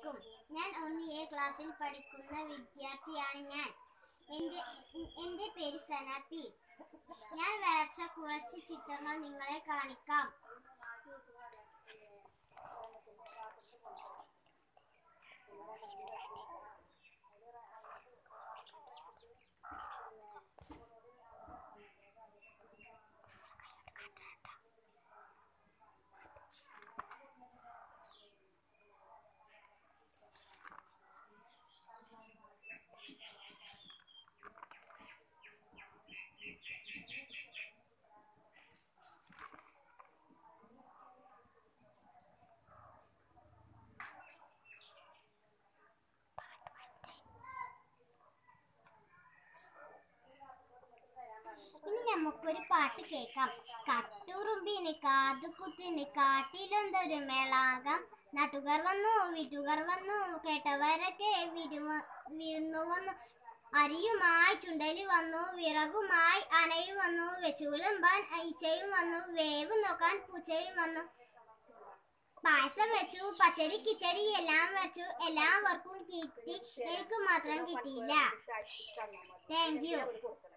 അലൈക്കും ഞാൻ ഒന്ന് എ ക്ലാസ്സിൽ പഠിക്കുന്ന വിദ്യാർത്ഥിയാണ് ഞാൻ എൻ്റെ എൻ്റെ പേര് സനാപ്പി ഞാൻ വരച്ച കുറച്ച് ചിത്രങ്ങൾ നിങ്ങളെ കാണിക്കാം ഇനി നമുക്കൊരു പാട്ട് കേൾക്കാം കട്ടുറുമ്പിന് കാതുകുത്തിന് കാട്ടിലൊന്തൊരു മേളാകം നാട്ടുകാർ വന്നു വീട്ടുകാർ വന്നു കേട്ടവരൊക്കെ വിരുവ വിരുന്നു വന്നു അരിയുമായി ചുണ്ടലി വന്നു വിറകുമായി അനയും വന്നു വെച്ചു വിളമ്പാൻ ഈച്ചയും വന്നു വേവ് നോക്കാൻ പൂച്ചയും വന്നു പായസം വെച്ചു പച്ചടി കിച്ചടി എല്ലാം വെച്ചു എല്ലാവർക്കും കിട്ടി എനിക്ക് മാത്രം കിട്ടിയില്ല താങ്ക് യു